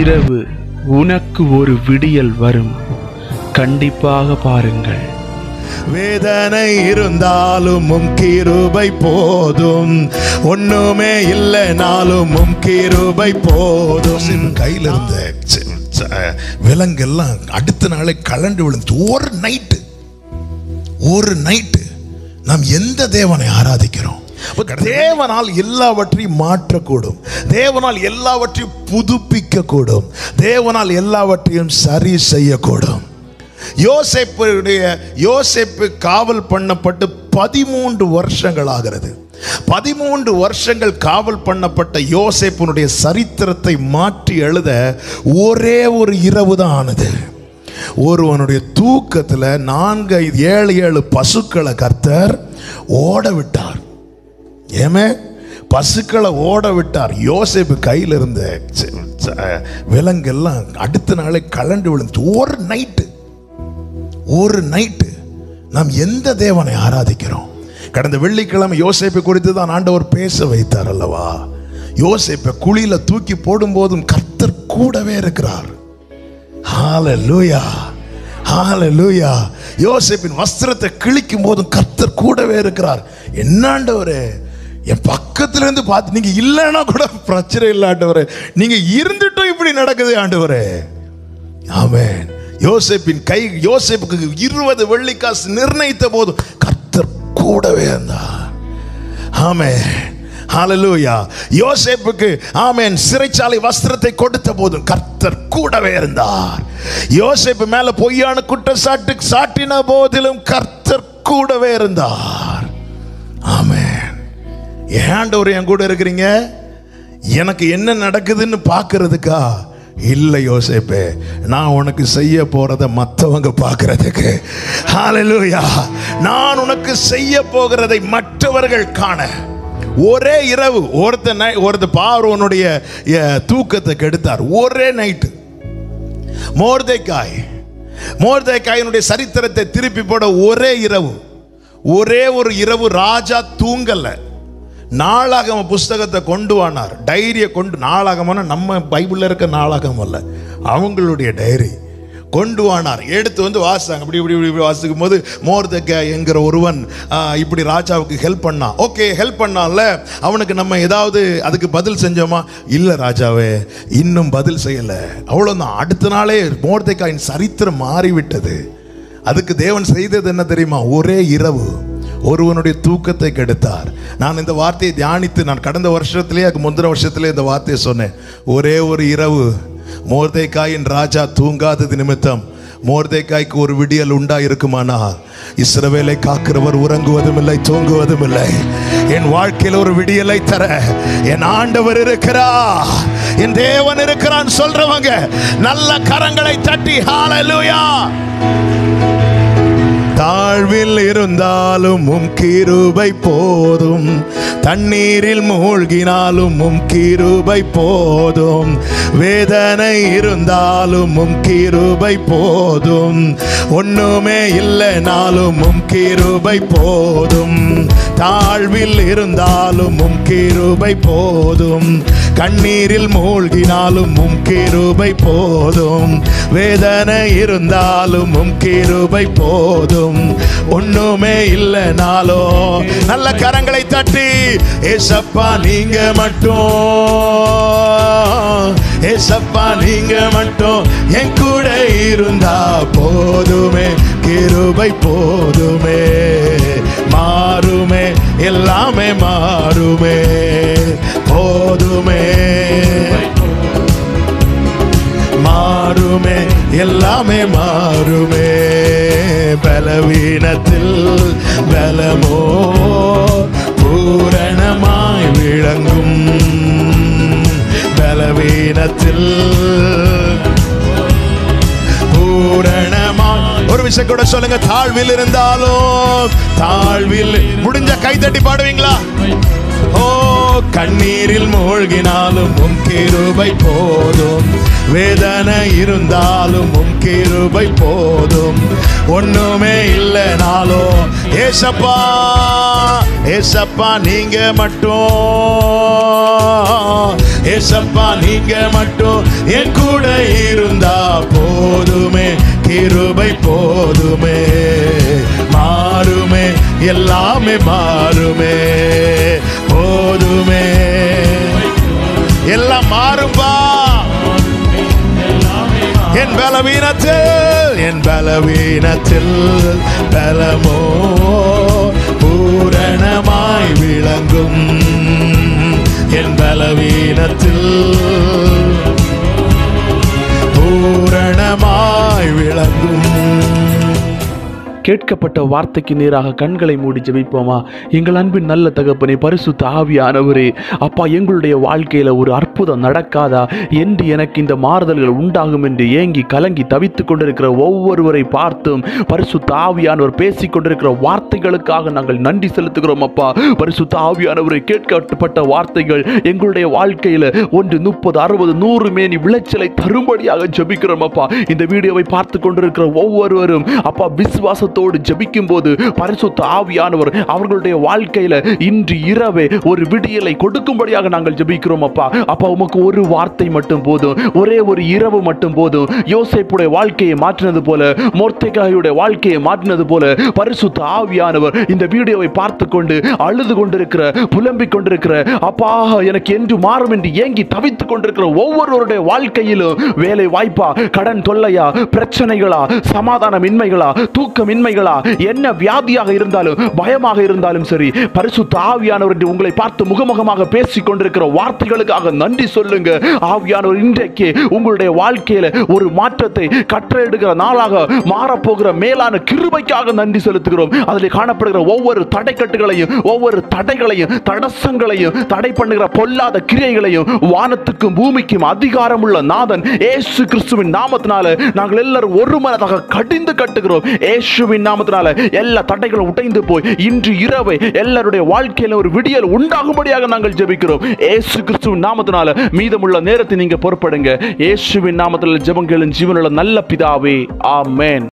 இரவு உனக்கு ஒரு விடியல் வரும் கண்டிப்பாக பாருங்கள் வேதனை இருந்தாலும் உம் கிருபை போதும் ஒண்ணுமே இல்லைனாலும் உம் கிருபை போதும் கையில இருந்த ச- ச- விலங்கெல்லாம் அடுத்த நாளே கலண்டு விழுந்து ஒரு நைட்டு ஒரு நைட்டு நாம் எந்த தேவனை ஆராதிக்கிறோம் அப்ப தேவனால் எல்லாவற்றையும் மாற்றக்கூடும் தேவனால் எல்லாவற்றையும் புதுப்பிக்க கூடும் தேவனால் எல்லாவற்றையும் சரி செய்யக்கூடும் யோசேப்புடைய யோசேப்பு காவல் பண்ணப்பட்டு பதிமூன்று வருஷங்கள் ஆகிறது பதிமூன்று வருஷங்கள் காவல் பண்ணப்பட்ட யோசேப்பினுடைய சரித்திரத்தை மாற்றி எழுத ஒரே ஒரு இரவு தான் ஆனது ஒருவனுடைய தூக்கத்தில் நான்கு ஐந்து, ஏழு ஏழு பசுக்களை கர்த்தர் ஓட விட்டார் ஏமே பசுக்களை ஓட விட்டார் யோசேப்பு கையில் இருந்த ச- ச- விலங்கெல்லாம் அடுத்த நாளே கலண்டு விழுந்து ஒரு நைட்டு ஒரு நைட்டு நாம் எந்த தேவனை ஆராதிக்கிறோம் கடந்த வெள்ளிக்கிழமை யோசேப்பை குறித்து தான் ஆண்டவர் பேச வைத்தார் அல்லவா யோசேப்பை குழியில தூக்கி போடும்போதும் கர்த்தர் கூடவே இருக்கிறார் ஹalleluya ஹalleluya யோசேப்பின் வஸ்திரத்தை கிழிக்கும் போதும் கர்த்தர் கூடவே இருக்கிறார் என்னாண்டவரே என் பக்கத்துல இருந்து பார்த்து நீங்க இல்லைன்னா கூட பிரச்சனை இல்லை ஆண்டவரே நீங்க இருந்துட்டும் இப்படி நடக்குது ஆண்டவரே ஆமென் யோசேப்பின் கை யோசேப்புக்கு இருபது வெள்ளிக்காசு நிர்ணயித்த போதும் கர்த்தர் கூடவே இருந்தார் ஆமென் ஹalleluya யோசேப்புக்கு ஆமென் சிறைச்சாலை வஸ்திரத்தை கொடுத்த போதும் கர்த்தர் கூடவே இருந்தார் யோசேப்பு மேல பொய்யான குற்றச்சாட்டு சாட்டின போதிலும் கர்த்தர் கூடவே இருந்தார் ஆமென் ஏன் ஆண்டவர் என் கூட இருக்கிறீங்க எனக்கு என்ன நடக்குதுன்னு பார்க்கிறதுக்கா இல்லை யோசேப்பே நான் உனக்கு செய்ய போறத மற்றவங்க பார்க்கிறதுக்கு ஹalleluya நான் உனக்கு செய்ய போகிறதை மற்றவர்கள் காண ஒரே இரவு ஒருத்த நை ஒருத்த பார்வனுடைய அஹ், தூக்கத்தை கெடுத்தார் ஒரே நைட்டு மோர்தேக்காய் மோர்தேக்காயினுடைய சரித்திரத்தை திருப்பி போட ஒரே இரவு ஒரே ஒரு இரவு ராஜா தூங்கல நாளாகம புஸ்தகத்தை கொண்டு வானார் டைரியை கொண்டு நாளாகமனா நம்ம பைபிளில் இருக்க நாளாகம் அல்ல அவங்களுடைய டைரி கொண்டு வானார் எடுத்து வந்து வாசித்தாங்க இப்படி இப்படி இப்படி இப்படி வாசிக்கும் போது மோர்தக்க என்கிற ஒருவன் ஆ, இப்படி ராஜாவுக்கு ஹெல்ப் பண்ணான் ஓகே ஹெல்ப் பண்ணான்ல அவனுக்கு நம்ம ஏதாவது அதுக்கு பதில் செஞ்சோமா இல்லை ராஜாவே இன்னும் பதில் செய்யலை அவ்வளோதான் அடுத்த நாளே மோர்தக்காயின் சரித்திரம் மாறிவிட்டது அதுக்கு தேவன் செய்தது என்ன தெரியுமா ஒரே இரவு ஒருவனுடைய தூக்கத்தை கெடுத்தார் நான் இந்த வார்த்தையை தியானித்து நான் கடந்த வருஷத்திலே அதுக்கு முந்தின வருஷத்திலே இந்த வார்த்தையை சொன்னேன் ஒரே ஒரு இரவு மோர்தேக்காயின் ராஜா தூங்காதது நிமித்தம் மோர்தேக்காய்க்கு ஒரு விடியல் உண்டா இருக்குமானா இஸ்ரவேலை காக்கிறவர் உறங்குவதும் இல்லை தூங்குவதும் இல்லை என் வாழ்க்கையில் ஒரு விடியலை தர என் ஆண்டவர் இருக்கிறா என் தேவன் இருக்கிறான் சொல்றவங்க நல்ல கரங்களை தட்டி ஹalleluya தாழ்வில் இருந்தாலும் உம் கிருபை போதும் தண்ணீரில் மூழ்கினாலும் உம் கிருபை போதும் வேதனை இருந்தாலும் உம் கிருபை போதும் ஒண்ணுமே இல்லைனாலும் உம் கிருபை போதும் தாழ்வில் இருந்தாலும் உம் கிருபை போதும் கண்ணீரில் மூழ்கினாலும் உம் கிருபை போதும் வேதனை இருந்தாலும் உம் கிருபை போதும் ஒண்ணுமே இல்லைனாலோ நல்ல கரங்களை தட்டி ஏசப்பா நீங்க மட்டும் ஏசப்பா நீங்க மட்டும் என் கூட இருந்தா போதுமே கிருபை போதுமே மாறுமே எல்லாமே மாறுமே போதுமே மாறுமே எல்லாமே மாறுமே பலவீனத்தில் பலமோ பூரணமாய் விளங்கும் பலவீனத்தில் பூரணமா ஒரு விஷயம் கூட சொல்லுங்க தாழ்வில் இருந்தாலும் தாழ்வில் முடிஞ்ச கைத்தட்டி பாடுவீங்களா ஓ கண்ணீரில் மூழ்கினாலும் உம் கிருபை போதும் வேதனை இருந்தாலும் உம் கிருபை போதும் ஒண்ணுமே இல்லைனாலும் ஏசப்பா ஏசப்பா நீங்க மட்டும் ஏசப்பா நீங்க மட்டும் என் கூட இருந்தா போதுமே கிருபை போதுமே மாறுமே எல்லாமே மாறுமே போதுமே எல்லாம் மாறும்பா என் பலவீனத்தில் என் பலவீனத்தில் பலமோ பூரணமாய் விளங்கும் என் பலவீனத்தில் பூரணமாய் விளங்கும் கேட்கப்பட்ட வார்த்தைக்கு நேராக கண்களை மூடி ஜெபிப்போமா எங்கள் அன்பின் நல்ல தகப்பனே பரிசுத்த ஆவியானவரே அப்பா எங்களுடைய வாழ்க்கையில ஒரு அற்புதம் நடக்காதா என்று எனக்கு இந்த மாறுதல்கள் உண்டாகும் என்று ஏங்கி கலங்கி தவித்துக் கொண்டிருக்கிற ஒவ்வொருவரை பார்த்தும் பரிசுத்த ஆவியானவர் பேசிக் கொண்டிருக்கிற வார்த்தைகளுக்காக நாங்கள் நன்றி செலுத்துகிறோம் அப்பா பரிசுத்த ஆவியானவரை கேட்கப்பட்ட வார்த்தைகள் எங்களுடைய வாழ்க்கையில ஒன்று முப்பது அறுபது நூறு மேனி விளைச்சலை தரும்படியாக ஜெபிக்கிறோம் அப்பா இந்த வீடியோவை பார்த்து கொண்டிருக்கிற ஒவ்வொருவரும் அப்பா விசுவாசத்தோடு ஜெபிக்கும் போது பரிசுத்த ஆவியானவர் அவர்களுடைய வாழ்க்கையில இன்று இரவே ஒரு விடியலை கொடுக்கும்படியாக நாங்கள் ஜெபிக்கிறோம் அப்பா அப்பா உமக்கு ஒரு வார்த்தை மட்டும் போதும் ஒரே ஒரு இரவு மட்டும் போதும் யோசேப்புடைய வாழ்க்கையை மாற்றினது போல மோர்த்தேகாயுடைய வாழ்க்கையை மாற்றினது போல பரிசுத்த ஆவியானவர் இந்த வீடியோவை பார்த்து கொண்டு அழுது கொண்டிருக்கிற புலம்பிக் கொண்டிருக்கிற அப்பா எனக்கு என்று மாறும் என்று ஏங்கி தவித்துக் கொண்டிருக்கிற ஒவ்வொருவருடைய வாழ்க்கையிலும் வேலை வாய்ப்பா கடன் தொல்லையா பிரச்சனைகளா சமாதானமின்மைகளா தூக்கமின்மைகளா என்ன வியாதியாக இருந்தாலும் பயமாக இருந்தாலும் சரி பரிசுத்த ஆவியானவர் என்று உங்களை பார்த்து முகமுகமாக பேசிக் கொண்டிருக்கிற வார்த்தைகளுக்காக நன்றி சொல்லுங்க ஆவியானவர் இன்றைக்கு உங்களுடைய வாழ்க்கையில ஒரு மாற்றத்தை கற்றெடுக்கிற நாளாக மாறப்போகிற மேலான கிருபைக்காக நன்றி செலுத்துகிறோம் அதில் காணப்படுகிற ஒவ்வொரு தடைக்கட்டுகளையும் ஒவ்வொரு தடைகளையும் தடசங்களையும் தடை பண்ணுகிற பொல்லாத கிரியைகளையும் வானத்துக்கும் பூமிக்கும் அதிகாரம் உள்ள நாதன் ஏசு கிறிஸ்துவின் நாமத்தினால நாங்கள் எல்லாரும் ஒரு மனதாக கடிந்து கட்டுகிறோம் ஏசுவின் நாமத்தினால எல்லா தடைகளும் உடைந்து போய் இன்று இரவை எல்லாருடைய வாழ்க்கையில ஒரு விடியல் உண்டாகும்படியாக நாங்கள் ஜெபிக்கிறோம் ஏசு கிறிஸ்துவின் நாமத்தினால மீதமுள்ள நேரத்தை நீங்க பொறுப்படுங்க இயேசுவின் நாமத்தில் ஜெபங்களும் ஜீவனுள்ள நல்ல பிதாவே ஆமென்